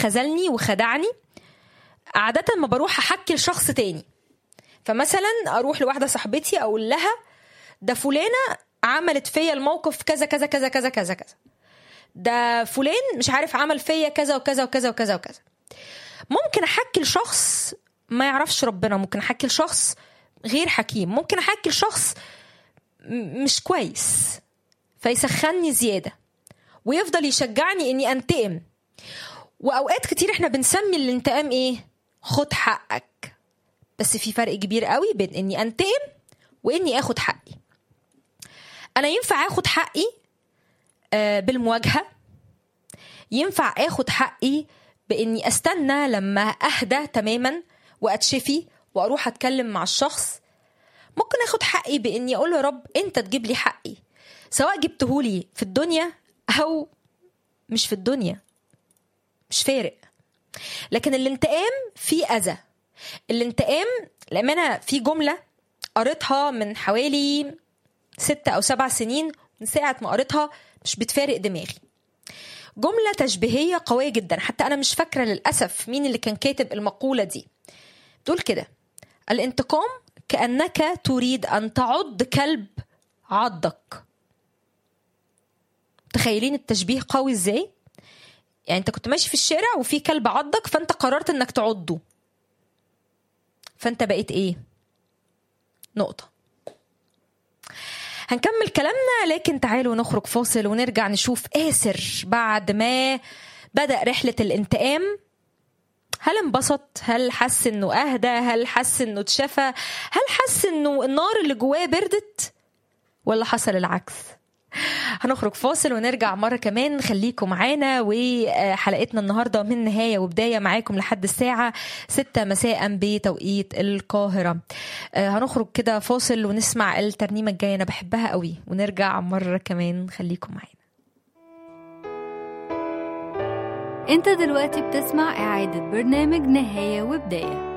خذلني وخدعني عادة ما بروح احكي لشخص تاني فمثلا اروح لواحده صاحبتي اقول لها ده فلانه عملت فيا الموقف كذا كذا كذا كذا كذا كذا ده فلان مش عارف عمل فيا كذا وكذا وكذا وكذا وكذا ممكن احكي لشخص ما يعرفش ربنا ممكن احكي لشخص غير حكيم ممكن احكي لشخص م- مش كويس فيسخني زياده ويفضل يشجعني اني انتقم واوقات كتير احنا بنسمي الانتقام ايه خد حقك بس في فرق كبير قوي بين اني انتقم واني اخد حقي انا ينفع اخد حقي آه، بالمواجهه ينفع اخد حقي باني استنى لما اهدى تماما واتشفي واروح اتكلم مع الشخص ممكن اخد حقي باني اقول له يا رب انت تجيب لي حقي سواء جبتهولي في الدنيا او مش في الدنيا مش فارق لكن الانتقام فيه اذى الانتقام للامانه في جمله قريتها من حوالي ستة او سبع سنين من ساعه ما قريتها مش بتفارق دماغي جمله تشبيهيه قويه جدا حتى انا مش فاكره للاسف مين اللي كان كاتب المقوله دي بتقول كده الانتقام كانك تريد ان تعض كلب عضك تخيلين التشبيه قوي ازاي يعني انت كنت ماشي في الشارع وفي كلب عضك فانت قررت انك تعضه فانت بقيت ايه نقطه هنكمل كلامنا لكن تعالوا نخرج فاصل ونرجع نشوف آسر بعد ما بدأ رحلة الانتقام هل انبسط هل حس انه اهدى هل حس انه اتشفى هل حس انه النار اللي جواه بردت ولا حصل العكس هنخرج فاصل ونرجع مرة كمان خليكم معانا وحلقتنا النهاردة من نهاية وبداية معاكم لحد الساعة ستة مساء بتوقيت القاهرة آه، هنخرج كده فاصل ونسمع الترنيمة الجاية أنا بحبها قوي ونرجع مرة كمان خليكم معانا انت دلوقتي بتسمع اعادة برنامج نهاية وبداية